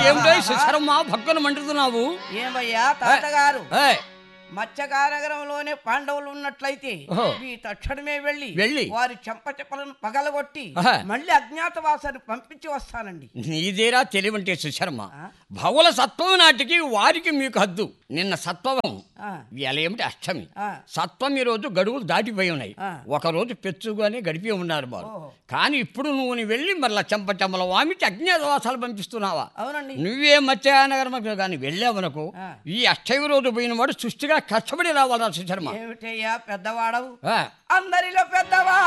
ఏమిటో శిశరమ్మ భక్తులు మండుతున్నావు ఏమయ్యా తాతగారు ఏయ్, మత్స్యకారగరంలోనే పాండవులు ఉన్నట్లయితే ఓహో. మీ తక్షణమే వెళ్ళి వెళ్ళి. వారి చెంప చెప్పలను పగలగొట్టి ఆహా. మళ్ళీ అజ్ఞాతవాసాన్ని పంపించి వస్తానండి నీదేరా తెలివంటే సుశర్మ ఆ? భవుల సత్వం నాటికి వారికి మీకు హద్దు నిన్న సత్వం ఆ, ఇవాళ ఏమిటి అష్టమి ఆ, సత్వం ఈ రోజు గడువులు దాటిపోయి ఉన్నాయి ఆ. ఒక రోజు పెచ్చుగానే గడిపి ఉన్నారు వారు ఓహో. కానీ ఇప్పుడు నువ్వు నీ వెళ్ళి మరలా చెంప చెమ్మల వామికి అజ్ఞాతవాసాలు పంపిస్తున్నావా అవునండి నువ్వే మత్స్యానగరం కానీ వెళ్ళావనుకో ఆ. ఈ అష్టమి రోజు పోయిన వాడు సృష్టిగా కష్టపడి రావాలా సుశర్మ ఏమిటయ్యా పెద్దవాడవు ఆ. అందరిలో పెద్దవా